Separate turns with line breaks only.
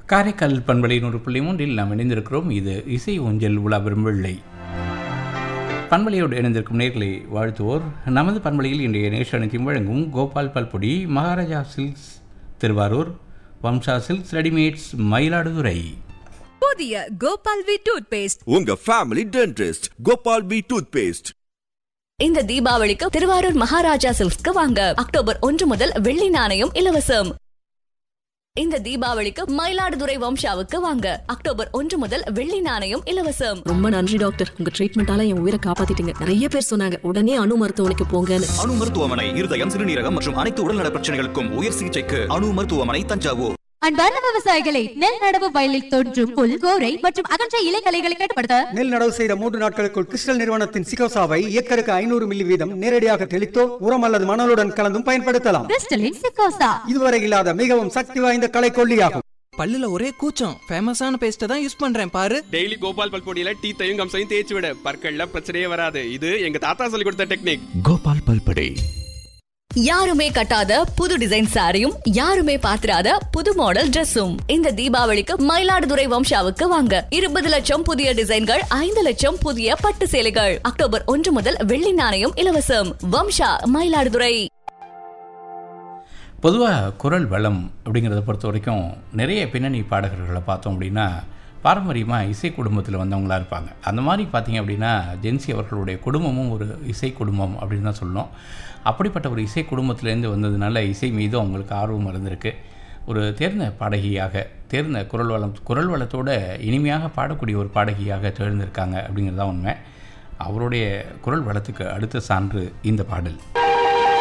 காரைக்கால் பண்பலை நூறு புள்ளி மூன்றில் நாம் இணைந்திருக்கிறோம் இது இசை ஊஞ்சல் உலா வெள்ளை பண்பலையோடு இணைந்திருக்கும் நேர்களை வாழ்த்துவோர் நமது பண்பலையில் இன்றைய நேஷனத்தையும் வழங்கும் கோபால் பல்பொடி Maharaja silks Thiruvarur Vamsa silks readymades Mayiladuthurai
புதிய கோபால் வி டூத் பேஸ்ட்
உங்க family dentist Gopal B toothpaste
இந்த தீபாவளிக்கு திருவாரூர் மகாராஜா சில்க்ஸ்க்கு வாங்க அக்டோபர் ஒன்று முதல் வெள்ளி நாணயம் இலவசம் இந்த தீபாவளிக்கு மயிலாடுதுறை வம்சாவுக்கு வாங்க அக்டோபர் ஒன்று முதல் வெள்ளி நாணயம் இலவசம்
ரொம்ப நன்றி டாக்டர் உங்க ட்ரீட்மெண்டால என் உயிரை காப்பாத்திட்டீங்க நிறைய பேர் சொன்னாங்க உடனே அணு மருத்துவமனைக்கு போங்கன்னு
அணு மருத்துவமனை இருதயம் சிறுநீரகம் மற்றும் அனைத்து உடல்நல பிரச்சனைகளுக்கும் உயர் சிகிச்சைக்கு அணு மருத்துவமனை தஞ்சாவூர்
அன்பார்ந்த விவசாயிகளை நெல் நடவு வயலில் தோன்றும் புல் கோரை மற்றும் அகன்ற இலைகளைகளை கட்டுப்படுத்த
நெல் நடவு செய்த மூன்று நாட்களுக்குள் கிறிஸ்டல் நிறுவனத்தின் சிகோசாவை ஏக்கருக்கு ஐநூறு மில்லி வீதம் நேரடியாக தெளித்தோ உரம் அல்லது மணலுடன் கலந்தும் பயன்படுத்தலாம்
கிறிஸ்டலின் சிக்கோசா
இதுவரை இல்லாத மிகவும் சக்தி வாய்ந்த கலை கொல்லியாகும்
பல்லுல ஒரே கூச்சம் ஃபேமஸான பேஸ்ட்டை தான் யூஸ் பண்றேன் பாரு
டெய்லி கோபால் பல்பொடியில டீத்தையும் கம்சையும் தேய்ச்சி விட பற்கள்ல பிரச்சனையே வராது இது எங்க தாத்தா சொல்லி கொடுத்த டெக்னிக்
கோபால் பல்படை
யாருமே கட்டாத புது டிசைன் சாரியும் யாருமே பாத்திராத புது மாடல் Dressum இந்த தீபாவளிக்கு மயிலாடுதுறை வம்சாவுக்கு வாங்க இருபது லட்சம் புதிய டிசைன்கள் ஐந்து லட்சம் புதிய பட்டு சேலைகள் அக்டோபர் ஒன்று முதல் வெள்ளி நாணயம் இலவசம் வம்சா மயிலாடுதுறை
பொதுவாக குரல் வளம் அப்படிங்கிறத பொறுத்த வரைக்கும் நிறைய பின்னணி பாடகர்களை பார்த்தோம் அப்படின்னா பாரம்பரியமாக இசை குடும்பத்தில் வந்தவங்களா இருப்பாங்க அந்த மாதிரி பார்த்தீங்க அப்படின்னா ஜென்சி அவர்களுடைய குடும்பமும் ஒரு இசை குடும்பம் அப்படின்னு தான் சொல்லணும் அப்படிப்பட்ட ஒரு இசை குடும்பத்திலேருந்து வந்ததுனால இசை மீது அவங்களுக்கு ஆர்வம் இருந்திருக்கு ஒரு தேர்ந்த பாடகியாக தேர்ந்த குரல் வளம் குரல் வளத்தோட இனிமையாக பாடக்கூடிய ஒரு பாடகியாக தேர்ந்திருக்காங்க அப்படிங்கிறது தான் உண்மை அவருடைய குரல் வளத்துக்கு அடுத்த சான்று இந்த பாடல்